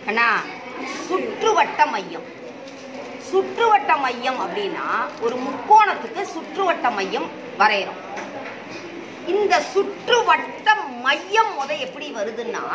அண்ணா சுற்றுவட்ட மையம் சுற்றுவட்ட மையம் அப்படின்னா ஒரு முக்கோணத்துக்கு சுற்றுவட்ட மையம் வரைகிறோம் இந்த சுற்றுவட்ட மையம் முத எப்படி வருதுன்னா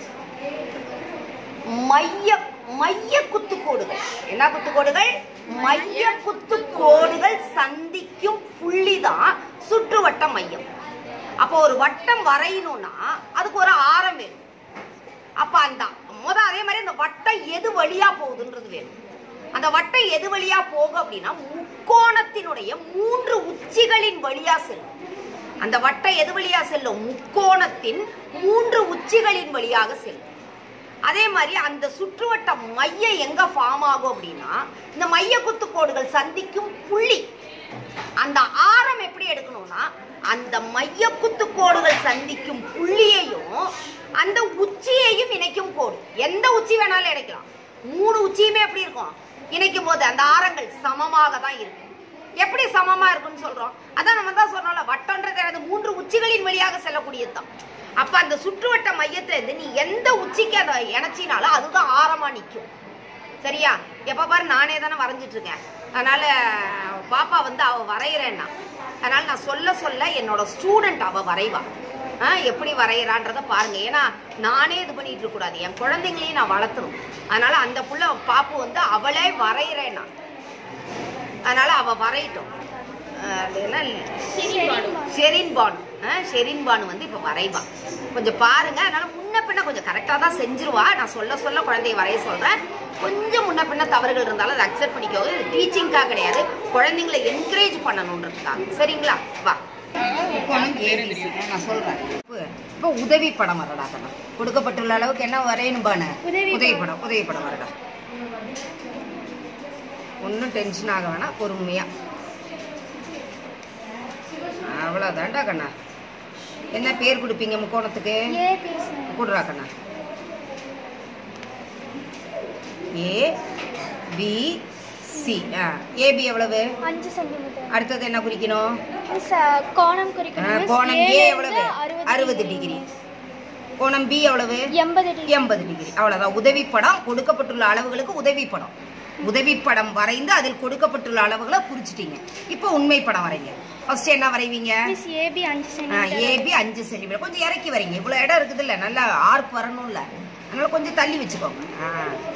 மைய மைய குத்துக்கோடுகள் என்ன குத்துக்கோடுகள் மைய குத்துக்கோடுகள் சந்திக்கும் புள்ளி தான் சுற்றுவட்ட மையம் அப்போ ஒரு வட்டம் வரையணும்னா அதுக்கு ஒரு ஆரம் வேணும் அப்ப அந்த முத அதே மாதிரி அந்த வட்டம் எது வழியா போகுதுன்றது வேணும் அந்த வட்டம் எது வழியா போகும் அப்படின்னா முக்கோணத்தினுடைய மூன்று உச்சிகளின் வழியா செல்லும் அந்த வட்டம் எது வழியா செல்லும் முக்கோணத்தின் மூன்று உச்சிகளின் வழியாக செல்லும் அதே மாதிரி அந்த சுற்றுவட்ட மையம் எங்க ஃபார்ம் ஆகும் அப்படின்னா இந்த மைய குத்துக்கோடுகள் சந்திக்கும் புள்ளி அந்த ஆரம் எப்படி எடுக்கணும்னா அந்த மைய குத்துக்கோடுகள் சந்திக்கும் புள்ளியையும் அந்த உச்சியையும் இணைக்கும் கோடு எந்த உச்சி வேணாலும் இணைக்கலாம் மூணு உச்சியுமே எப்படி இருக்கும் இணைக்கும் போது அந்த ஆரங்கள் சமமாக தான் இருக்கும் எப்படி சமமா இருக்குன்னு சொல்றோம் அதான் நம்ம தான் சொல்றோம்ல வட்டம்ன்றது அந்த மூன்று உச்சிகளின் வழியாக செல்லக்கூடியது தான் அப்ப அந்த சுற்றுவட்ட மையத்துல இருந்து நீ எந்த உச்சிக்கு அதை இணைச்சினாலும் அதுதான் ஆரமா நிற்கும் சரியா எப்ப பாரு நானே தானே வரைஞ்சிட்டு இருக்கேன் அதனால பாப்பா வந்து அவ வரைகிறேன்னா அதனால நான் சொல்ல சொல்ல என்னோட ஸ்டூடெண்ட் அவ வரைவா ஆ, எப்படி வரைகிறான்றத பாருங்க ஏன்னா நானே இது பண்ணிட்டு இருக்க கூடாது என் குழந்தைங்களையும் நான் வளர்த்தணும் அதனால அந்த புள்ள பாப்பு வந்து அவளே வரைகிறேன்னா அதனால அவ வரையட்டும் அஹ் அது என்ன ஷெரின் பானு அஹ் ஷெரின் பானு வந்து இப்போ வரைவா கொஞ்சம் பாருங்க அதனால முன்ன பின்ன கொஞ்சம் கரெக்டாக தான் செஞ்சிருவா நான் சொல்ல சொல்ல குழந்தைய வரைய சொல்றேன் கொஞ்சம் முன்ன பின்ன தவறுகள் இருந்தாலும் அதை அக்செப்ட் பண்ணிக்கோங்க இது டீச்சிங்காக கிடையாது குழந்தைங்களை என்கரேஜ் பண்ணணுன்றதுக்காக சரிங்களா வா முக்கோணம் ABC. நான் சொல்றேன் இப்போ- இப்போ உதவி படம் வரடா கண்ணா கொடுக்கப்பட்டுள்ள அளவுக்கு என்ன வரையணும் பானு உதவி உதவி படம் உதவி படம் வரடா ஒன்றும் டென்ஷன் ஆக வேணாம் பொறுமையா அவ்வளோதான்டா கண்ணா என்ன பேர் கொடுப்பீங்க முக்கோணத்துக்கு ஏ பேசுறேன் கொடுறா கண்ணா ஏ பி சி ஆ ஏபி எவ்வளவு அஞ்சு சென்டிமீட்டர் அடுத்தது என்ன குறிக்கணும் மிஸ் கோணம் ஆ, குறிக்கணும் கோணம் ஏ எவ்வளவு அறுபது டிகிரி கோணம் பி எவ்வளவு எண்பது டிகிரி எண்பது டிகிரி அவ்வளவுதான் உதவி படம் கொடுக்கப்பட்டுள்ள அளவுகளுக்கு உதவி படம் உதவி படம் வரைந்து அதில் கொடுக்கப்பட்டுள்ள அளவுகளை குறிச்சிட்டீங்க இப்போ உண்மை படம் வரைங்க ஃபர்ஸ்ட் என்ன வரைவீங்க மிஸ் ஏபி அஞ்சு சென்டிமீட்டர் ஏபி அஞ்சு சென்டிமீட்டர் கொஞ்சம் இறக்கி வரீங்க இவ்வளோ இடம் இருக்குது இல்லை நல்லா ஆர்க் வரணும்ல அதனால கொஞ்சம் தள்ளி வச்சுக்கோங்க ஆ.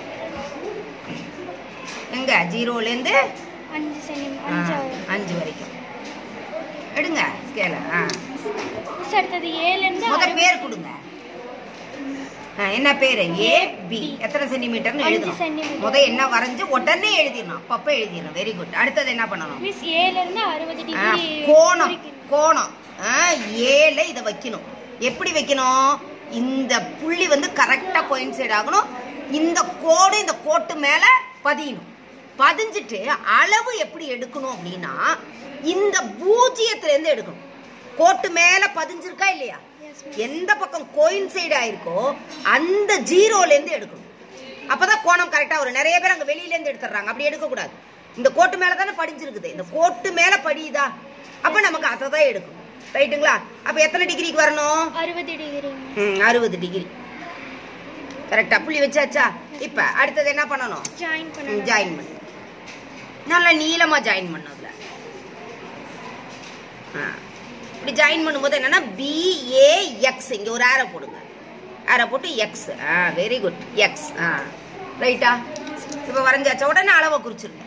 எங்க ஜீரோலேருந்து அஞ்சு சென்டிமீட்டர் அஞ்சு அஞ்சு வரைக்கும் எடுங்க ஸ்கேல ஆ மிஸ் அடுத்தது ஏல இருந்து முத அறுபது பேர் கொடுங்க ஆ, என்ன பேரு ஏ பி எத்தனை சென்டிமீட்டர்னு அஞ்சு எழுதணும் சென்டிமீட்டர். முத என்ன வரைஞ்சு உடனே எழுதிடணும் அப்பப்ப எழுதிடணும் வெரி குட் அடுத்தது என்ன பண்ணணும் மிஸ் ஏல இருந்து அறுபது ஆ, டிகிரி கோணம் குறிக்கணும். கோணம் ஆ, ஏல இதை வைக்கணும் எப்படி வைக்கணும் இந்த புள்ளி வந்து கரெக்டா கோயின்சைட் ஆகணும் இந்த கோடு இந்த கோட்டு மேல பதியணும் பதிஞ்சிட்டு அளவு எப்படி எடுக்கணும் அப்படின்னா இந்த பூஜ்ஜியத்துல இருந்து எடுக்கணும் கோட்டு மேல பதிஞ்சிருக்கா இல்லையா Yes, miss. எந்த பக்கம் கோயின்சைட் ஆயிருக்கோ அந்த ஜீரோல இருந்து எடுக்கணும் அப்பதான் கோணம் கரெக்டா வரும் நிறைய பேர் அங்க வெளியில இருந்து எடுத்துறாங்க அப்படி எடுக்க கூடாது இந்த கோட்டு மேல தானே படிஞ்சிருக்குது இந்த கோட்டு மேல படியுதா அப்ப நமக்கு அதை தான் எடுக்கணும் ரைட்டுங்களா அப்ப எத்தனை டிகிரிக்கு வரணும் அறுபது டிகிரி அறுபது டிகிரி கரெக்டா புள்ளி வச்சாச்சா இப்ப அடுத்தது என்ன பண்ணணும் ஜாயின் பண்ணணும் ஜாயின் பண்ணு நல்லா நீளமா ஜாயின் பண்ணும் அதுல ஆ. இப்படி ஜாயின் பண்ணும்போது என்னன்னா பிஏஎக்ஸ் இங்க ஒரு ஆரோ போடுங்க ஆரோ போட்டு எக்ஸ் ஆ வெரி குட் எக்ஸ் ஆ ரைட்டா இப்போ வரைஞ்சாச்சா உடனே அளவை குறிச்சிருங்க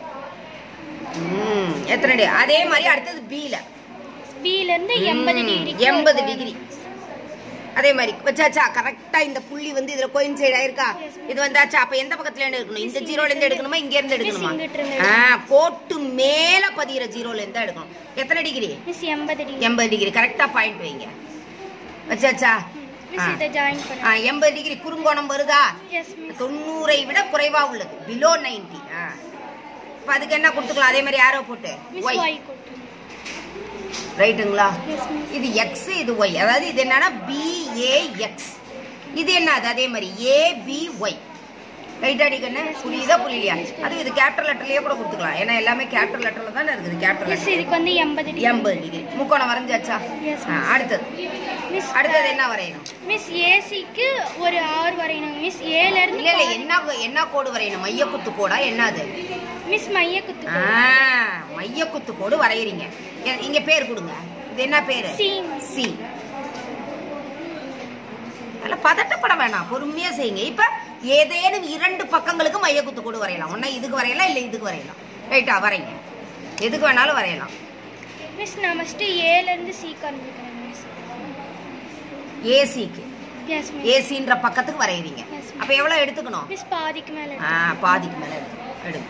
ம் எத்தனை டி அதே மாதிரி அடுத்தது பில பில இருந்து எண்பது டிகிரி எண்பது டிகிரி அதே மாதிரி வச்சாச்சா கரெக்டா இந்த புள்ளி வந்து இதுல கோயின்சைட் ஆயிருக்கா Yes, ma'am. இது வந்தாச்சா அப்ப எந்த பக்கத்துல இருந்து எடுக்கணும் இந்த Miss, ஜீரோல இருந்து எடுக்கணுமா இங்க இருந்து Miss, எடுக்கணுமா இங்கிட்டு இருந்து ஆ, கோட்டு மேல பதிகிற ஜீரோல இருந்து தான் எடுக்கணும் எத்தனை டிகிரி மிஸ் எண்பது டிகிரி எண்பது டிகிரி கரெக்டா பாயிண்ட் வைங்க வச்சாச்சா மிஸ் ஆ. இதை ஜாயின் ஆ, பண்ணணும் எண்பது டிகிரி குறுங்கோணம் வருதா எஸ் மிஸ் தொண்ணூறை விட குறைவா உள்ளது பிலோ நைன்டி இப்ப அதுக்கு என்ன கொடுத்துக்கலாம் அதே மாதிரி ஆரோ போட்டு மிஸ் ஒய் ஒய் கொட்டு ரைட்டுங்களா எஸ் மிஸ் இது எக்ஸ் இது ஒய் அதாவது இது என்னன்னா பிஏஎக்ஸ் இது என்னது அதே மாதிரி ஏபிஒய் ரைட் அடிக்கண்ணு புரியுதா புரியலையா அது இது கேபிட்டல் லெட்டர்லயே கூட கொடுத்துக்கலாம் ஏன்னா எல்லாமே கேபிட்டல் லெட்டர்ல தானே இருக்குது கேபிட்டல் மிஸ் லெட்டர் இதுக்கு வந்து எண்பது டிகிரி எண்பது டிகிரி முக்கோணம் வரைஞ்சாச்சா Yes, ஆ, miss. அடுத்தது மிஸ் அடுத்தது என்ன வரையணும் மிஸ் ஏசிக்கு ஒரு ஆறு வரையணும் மிஸ் ஏல இல்ல இருந்து இல்ல என்ன என்ன கோடு வரையணும் மைய குத்து கோடா என்னது மிஸ் மைய குத்து ஆ, மைய குத்து கோடு வரையறீங்க எ- இங்க பேர் கொடுங்க இது என்ன பேரு சி சி அதனால பதட்டப்பட வேணாம் பொறுமையா செய்யுங்க இப்ப ஏதேனும் இரண்டு பக்கங்களுக்கு மைய குத்து கோடு வரையலாம் ஒன்னா இதுக்கு வரையலாம் இல்ல இதுக்கு வரையலாம் ரைட்டா வரைங்க எதுக்கு வேணாலும் வரையலாம் மிஸ் நான் ஃபஸ்ட்டு ஏல இருந்து சி காண்பிக்கிறேன் மிஸ் ஏசிக்கு எஸ் மிஸ் ஏசின்ற பக்கத்துக்கு வரையறீங்க Yes, ma'am. அப்ப எவ்வளவு எடுத்துக்கணும் மிஸ் பாதிக்கு மேல ஆ பாதிக்கு மேல எடுத்து எடுங்க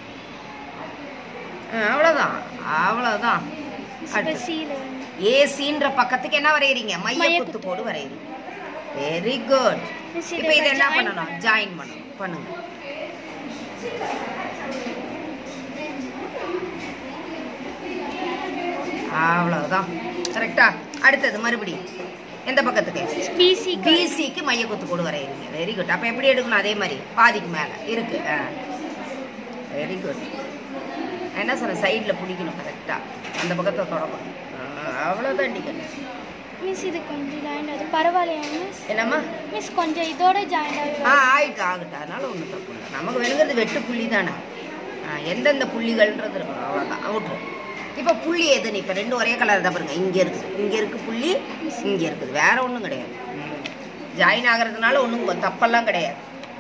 ஆ, அவ்வளவுதான் அவ்வளவுதான் இப்போ அடுத்து சியில் வந்து ஏசின்ற பக்கத்துக்கு என்ன வரையறீங்க மைய மைய குத்து குத்து. கோடு வரையறீங்க வெரி குட் Miss, இதை இப்போ இது இப்ப என்ன join பண்ணணும் ஜாயின் பண்ணணும் பண்ணுங்க அவ்வளவுதான் கரெக்டா அடுத்தது மறுபடியும் எந்த பக்கத்துக்கு பிசி பிசிக்கு மைய குத்து கோடு வரையறீங்க வெரி குட் அப்ப எப்படி எடுக்கணும் அதே மாதிரி பாதிக்கு மேல இருக்கு வெரி குட் என்ன சொன்ன சைடுல பிடிக்கணும் கரெக்டா அந்த பக்கத்தை தொடக்கணும் ஆ, அவ்வளவுதான் அடிக்கணும் மிஸ் இது கொஞ்சம் ஜாயின் ஆகுது பரவாயில்லையா மிஸ் என்னம்மா மிஸ் கொஞ்சம் இதோட ஜாயின் ஆ ஆகுது ஆயிட்டு ஆகட்டும் அதனால ஒன்றும் தப்பு இல்லை நமக்கு வேணுங்கிறது வெட்டு புள்ளி தானே ஆ, எந்தெந்த புள்ளிகள்ன்றது இருக்கும் அவ்வளோதான் அவுட்ரு இப்போ புள்ளி எதுன்னு இப்போ ரெண்டு ஒரே கலர் தான் பாருங்க இங்கே இருக்குது இங்கே இருக்கு புள்ளி இங்கே இருக்குது வேற ஒன்றும் கிடையாது ஜாயின் ஆகிறதுனால ஒன்றும் தப்பெல்லாம் கிடையாது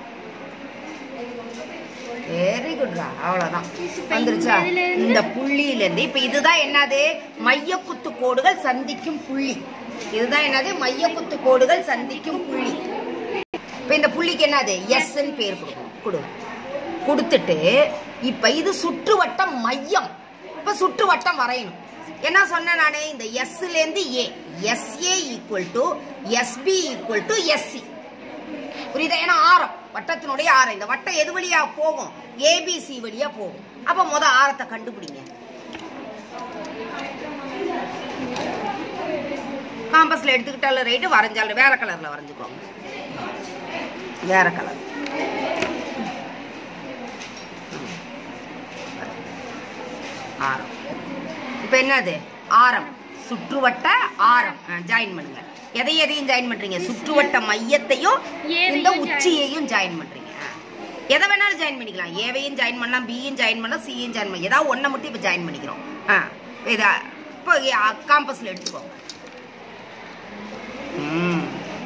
வெரி குட்ரா அவ்வளோதான் Miss, இப்ப வந்துருச்சா இந்த இதுல இருந்து- இந்த புள்ளியிலேருந்து இப்போ இதுதான் என்னது மைய குத்து கோடுகள் சந்திக்கும் புள்ளி இதுதான் என்னது மைய குத்து கோடுகள் சந்திக்கும் புள்ளி இப்போ இந்த புள்ளிக்கு என்னது எஸ்ன்னு பேர் கொடுக்கணும் கொடு கொடுத்துட்டு இப்போ இது சுற்றுவட்டம் மையம் இப்போ சுற்றுவட்டம் வரையணும் என்ன சொன்னேன் நானே இந்த எஸ்லேருந்து A SA equal to SB equal to SC புரியுதா ஏன்னா ஆரம் வட்டத்தினுடைய ஆரம் இந்த வட்டம் எது வழியா போகும் ஏபிசி வழியா போகும் அப்ப முத ஆரத்தை கண்டுபிடிங்க காம்பஸ்ல எடுத்துக்கிட்டாலும் ரைட்டு வரைஞ்சாலும் வேற கலர்ல வரைஞ்சுக்கோங்க வேற கலர் ஆரம் இப்போ என்னது ஆரம் சுற்றுவட்ட ஆரம் ஜாயின் பண்ணுங்க எதை எதையும் ஜாயின் பண்றீங்க சுற்றுவட்ட மையத்தையும் ஏவையும் இந்த join. உச்சியையும் ஜாயின் பண்றீங்க ஆ. எதை வேணாலும் ஜாயின் பண்ணிக்கலாம் ஏவையும் ஜாயின் பண்ணலாம் பியும் ஜாயின் பண்ணலாம் சியும் ஜாயின் பண்ணலாம் ஏதாவது ஒன்றை மட்டும் இப்போ ஜாயின் பண்ணிக்கிறோம் ஆ இதா இப்போ காம்பஸில் எடுத்துக்கோங்க ம்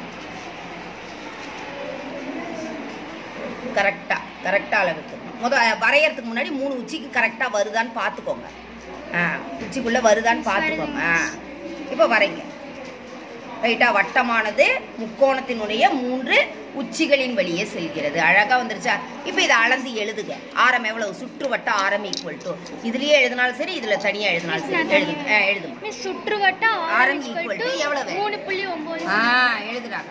கரெக்டா கரெக்டா அளவுக்கு முத வரையறதுக்கு முன்னாடி மூணு உச்சிக்கு கரெக்டா வருதான்னு பார்த்துக்கோங்க ஆ உச்சிக்குள்ள வருதான்னு பார்த்துக்கோங்க ஆ இப்போ வரைங்க ரைட்டா வட்டமானது முக்கோணத்தினுடைய மூன்று உச்சிகளின் வழியே செல்கிறது அழகா வந்துருச்சா இப்போ இதை அளந்து எழுதுக ஆரம் எவ்வளவு சுற்றுவட்ட ஆரம் ஈக்குவல் டு இதுலயே எழுதினாலும் சரி இதுல தனியா எழுதினாலும் சரி எழுதுங்க ஆ, எழுதுங்க மிஸ் சுற்றுவட்ட ஆரம் ஆரம் equal equal to to எவ்வளவு? மூணு புள்ளி ஒன்பது ஆ எழுதுறாங்க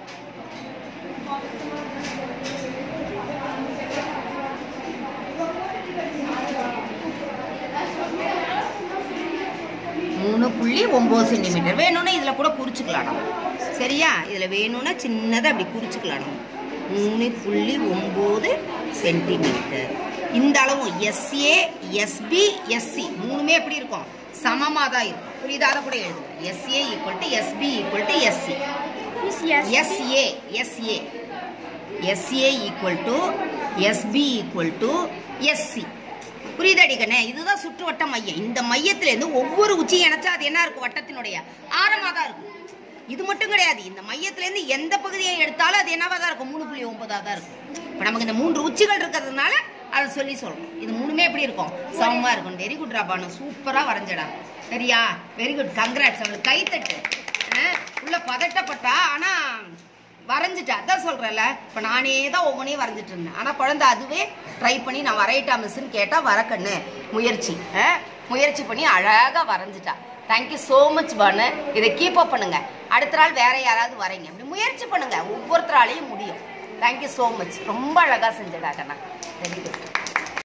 மூணு புள்ளி ஒம்பது சென்டிமீட்டர் வேணும்னா இதில் கூட குறிச்சுக்கலாம் நம்ம சரியா இதில் வேணும்னா சின்னதாக அப்படி குறிச்சுக்கலாம் நம்ம மூணு புள்ளி ஒம்பது சென்டிமீட்டர் இந்த அளவும் எஸ்ஏ எஸ்பி எஸ்சி மூணுமே எப்படி இருக்கும் சமமாக தான் இருக்கும் புரியுதா அதை கூட எழுதுங்க SA equal to SB equal to SC miss S SA SA SA equal to SB equal to SC புரியுதாடி கண்ணே இதுதான் சுற்றுவட்ட மையம் இந்த மையத்திலேருந்து ஒவ்வொரு உச்சியும் இணைச்சா அது என்ன இருக்கும் வட்டத்தினுடைய ஆரமாக தான் இருக்கும் இது மட்டும் கிடையாது இந்த மையத்திலேருந்து எந்த பகுதியை எடுத்தாலும் அது என்னவா தான் இருக்கும் மூணு புள்ளி ஒன்பதாக தான் இருக்கும் இப்போ நமக்கு இந்த மூன்று உச்சிகள் இருக்கிறதுனால அதை சொல்லி சொல்றோம் இது மூணுமே எப்படி இருக்கும் சமமா இருக்கும் வெரி குட் ராபானு சூப்பரா வரைஞ்சடா சரியா வெரி குட் கங்க்ராட்ஸ் அவளுக்கு கைத்தட்டு அஹ், உள்ள பதட்டப்பட்டா ஆனா வரைஞ்சிட்டா அதான் சொல்றேன்ல இப்போ நானே தான் ஒவ்வொன்றையும் வரைஞ்சிட்டு இருந்தேன் ஆனா குழந்தை அதுவே ட்ரை பண்ணி நான் வரையிட்டா மிஸ்ன்னு கேட்டா வரக்கண்ணு முயற்சி அஹ், முயற்சி பண்ணி அழகா வரைஞ்சிட்டா தேங்க்யூ ஸோ மச் பானு இதை கீப் அப் பண்ணுங்க அடுத்த நாள் வேற யாராவது வரைங்க அப்படி முயற்சி பண்ணுங்க ஒவ்வொருத்தராலையும் முடியும் தேங்க்யூ ஸோ மச் ரொம்ப அழகா செஞ்சடா கண்ணா வெரி குட்